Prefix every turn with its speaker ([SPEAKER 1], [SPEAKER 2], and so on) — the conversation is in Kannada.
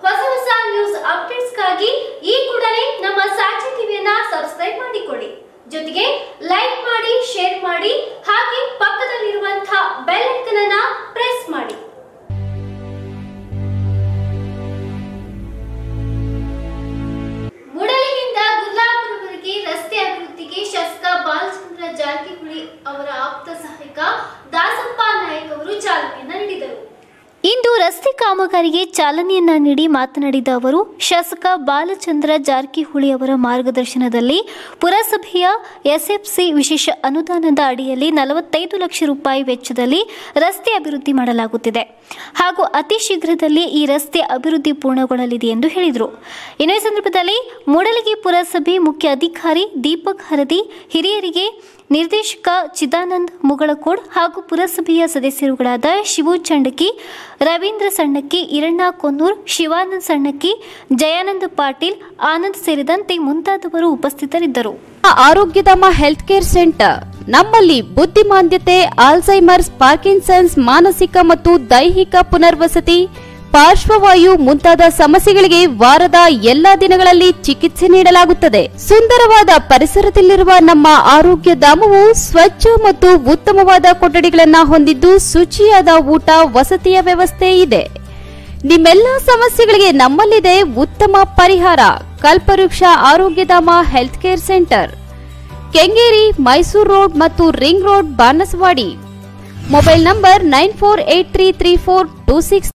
[SPEAKER 1] ಹೊಸ ಹೊಸ ನ್ಯೂಸ್ ಅಪ್ಡೇಟ್ಸ್ಗಾಗಿ ಈ ಕೂಡಲೇ ನಮ್ಮ ಸಾಕ್ಷಿ ಟಿವಿಯನ್ನ ಸಬ್ಸ್ಕ್ರೈಬ್ ಮಾಡಿಕೊಳ್ಳಿ ಜೊತೆಗೆ ಲೈಕ್ ಮಾಡಿ ಶೇರ್ ಮಾಡಿ ಹಾಗೆ ಪಕ್ಕದಲ್ಲಿರುವಂತಹ ಬೆಲ್ ಐಕನ್ ಅನ್ನ ಪ್ರೆಸ್ ಮಾಡಿ ಮೂಡಲಿಗಿಂದ ಗುಲ್ಲಾಪುರವರೆಗೆ ರಸ್ತೆ ಅಭಿವೃದ್ಧಿಗೆ ಶಾಸಕ ಬಾಲಚಂದ್ರ ಜಾರಕಿಹೊಳಿ ಅವರ ಆಪ್ತ ಸಹಾಯಕ ದಾಸಪ್ಪ ನಾಯಕ್ ಅವರು ಚಾಲನೆಯನ್ನ ನೀಡಿದರು ಇಂದು ರಸ್ತೆ ಕಾಮಗಾರಿಗೆ ಚಾಲನೆಯನ್ನ ನೀಡಿ ಮಾತನಾಡಿದ ಅವರು ಶಾಸಕ ಬಾಲಚಂದ್ರ ಜಾರಕಿಹೊಳಿ ಅವರ ಮಾರ್ಗದರ್ಶನದಲ್ಲಿ ಪುರಸಭೆಯ ಎಸ್ಎಫ್ಸಿ ವಿಶೇಷ ಅನುದಾನದ ಅಡಿಯಲ್ಲಿ ನಲವತ್ತೈದು ಲಕ್ಷ ರೂಪಾಯಿ ವೆಚ್ಚದಲ್ಲಿ ರಸ್ತೆ ಅಭಿವೃದ್ಧಿ ಮಾಡಲಾಗುತ್ತಿದೆ ಹಾಗೂ ಅತಿ ಶೀಘ್ರದಲ್ಲಿ ಈ ರಸ್ತೆ ಅಭಿವೃದ್ಧಿ ಪೂರ್ಣಗೊಳ್ಳಲಿದೆ ಎಂದು ಹೇಳಿದರು ಇನ್ನು ಈ ಸಂದರ್ಭದಲ್ಲಿ ಮೂಡಲಗಿ ಪುರಸಭೆ ಮುಖ್ಯ ಅಧಿಕಾರಿ ದೀಪಕ್ ಹರದಿ ಹಿರಿಯರಿಗೆ ನಿರ್ದೇಶಕ ಚಿದಾನಂದ್ ಮುಗಳಕೋಡ್ ಹಾಗೂ ಪುರಸಭೆಯ ಸದಸ್ಯರುಗಳಾದ ಶಿವು ಚಂಡಕಿ ರವೀಂದ್ರ ಸಣ್ಣಕ್ಕಿ ಈರಣ್ಣ ಕೊನ್ನೂರ್ ಶಿವಾನಂದ್ ಸಣ್ಣಕ್ಕಿ ಜಯಾನಂದ ಪಾಟೀಲ್ ಆನಂದ್ ಸೇರಿದಂತೆ ಮುಂತಾದವರು ಉಪಸ್ಥಿತರಿದ್ದರು
[SPEAKER 2] ಆರೋಗ್ಯಧಾಮ ಹೆಲ್ತ್ ಕೇರ್ ಸೆಂಟರ್ ನಮ್ಮಲ್ಲಿ ಬುದ್ಧಿಮಾಂದ್ಯತೆ ಆಲ್ಝೈಮರ್ಸ್ ಪಾರ್ಕಿನ್ಸನ್ಸ್ ಮಾನಸಿಕ ಮತ್ತು ದೈಹಿಕ ಪುನರ್ವಸತಿ ಪಾರ್ಶ್ವವಾಯು ಮುಂತಾದ ಸಮಸ್ಯೆಗಳಿಗೆ ವಾರದ ಎಲ್ಲಾ ದಿನಗಳಲ್ಲಿ ಚಿಕಿತ್ಸೆ ನೀಡಲಾಗುತ್ತದೆ ಸುಂದರವಾದ ಪರಿಸರದಲ್ಲಿರುವ ನಮ್ಮ ಆರೋಗ್ಯ ಧಾಮವು ಸ್ವಚ್ಛ ಮತ್ತು ಉತ್ತಮವಾದ ಕೊಠಡಿಗಳನ್ನ ಹೊಂದಿದ್ದು ಶುಚಿಯಾದ ಊಟ ವಸತಿಯ ವ್ಯವಸ್ಥೆ ಇದೆ ನಿಮ್ಮೆಲ್ಲ ಸಮಸ್ಯೆಗಳಿಗೆ ನಮ್ಮಲ್ಲಿದೆ ಉತ್ತಮ ಪರಿಹಾರ Kalpavriksha Arogyadhama health care centre Kengeri Mysuru road ಮತ್ತು ring road Banasawadi mobile number nine four eight three three four two six